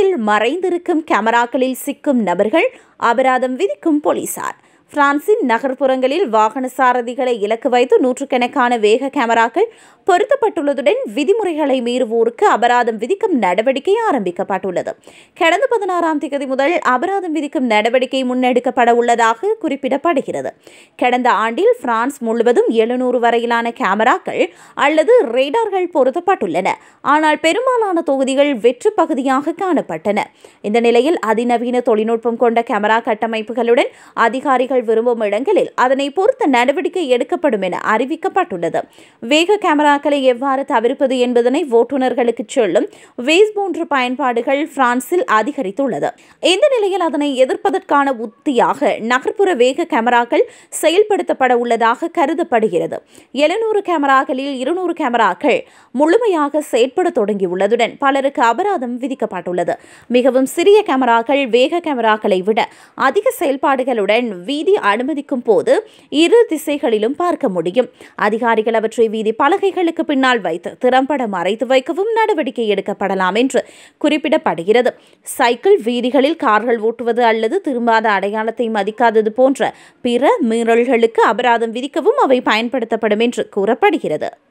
வீதிகளில் மறைந்திருக்கும் கேமராக்களில் சிக்கும் நபர்கள் அபராதம் விதிக்கும் போலீசார் பிரான்சின் நகர்ப்புறங்களில் வாகன சாரதிகளை இலக்கு வைத்து நூற்றுக்கணக்கான வேக கேமராக்கள் பொருத்தப்பட்டுள்ளதுடன் விதிமுறைகளை மீறுவோருக்கு அபராதம் விதிக்கும் நடவடிக்கை ஆரம்பிக்கப்பட்டுள்ளது கடந்த பதினாறாம் தேதி முதல் அபராதம் விதிக்கும் நடவடிக்கை முன்னெடுக்கப்பட உள்ளதாக குறிப்பிடப்படுகிறது கடந்த ஆண்டில் பிரான்ஸ் முழுவதும் எழுநூறு வரையிலான கேமராக்கள் அல்லது ரேடார்கள் பொருத்தப்பட்டுள்ளன ஆனால் பெரும்பாலான தொகுதிகள் வெற்று பகுதியாக காணப்பட்டன இந்த நிலையில் அதிநவீன தொழில்நுட்பம் கொண்ட கேமரா கட்டமைப்புகளுடன் அதிகாரிகள் விரும்பும் இடங்களில் அதனை பொறுத்த நடவடிக்கை எடுக்கப்படும் என அறிவிக்கப்பட்டுள்ளது வேக கேமராக்களை எவ்வாறு தவிர்ப்பது என்பதனை ஓட்டுநர்களுக்கு சொல்லும் வேஸ் போன்ற பயன்பாடுகள் பிரான்சில் அதிகரித்துள்ளது இந்த நிலையில் அதனை எதிர்ப்பதற்கான உத்தியாக நகர்ப்புற வேக கேமராக்கள் செயல்படுத்தப்பட உள்ளதாக கருதப்படுகிறது எழுநூறு கேமராக்களில் இருநூறு கேமராக்கள் முழுமையாக செயற்பட தொடங்கியுள்ளதுடன் பலருக்கு அபராதம் விதிக்கப்பட்டுள்ளது மிகவும் சிறிய கேமராக்கள் வேக கேமராக்களை விட அதிக செயல்பாடுகளுடன் வீதி அனுமதிக்கும் போது இரு திசைகளிலும் பார்க்க முடியும் அதிகாரிகள் அவற்றை வீதி பலகைகளுக்கு பின்னால் வைத்து திறம்பட மறைத்து வைக்கவும் நடவடிக்கை எடுக்கப்படலாம் என்று குறிப்பிடப்படுகிறது சைக்கிள் வீதிகளில் கார்கள் ஓட்டுவது அல்லது திரும்பாத அடையாளத்தை மதிக்காதது போன்ற பிற மீறல்களுக்கு அபராதம் விதிக்கவும் அவை பயன்படுத்தப்படும் என்று கூறப்படுகிறது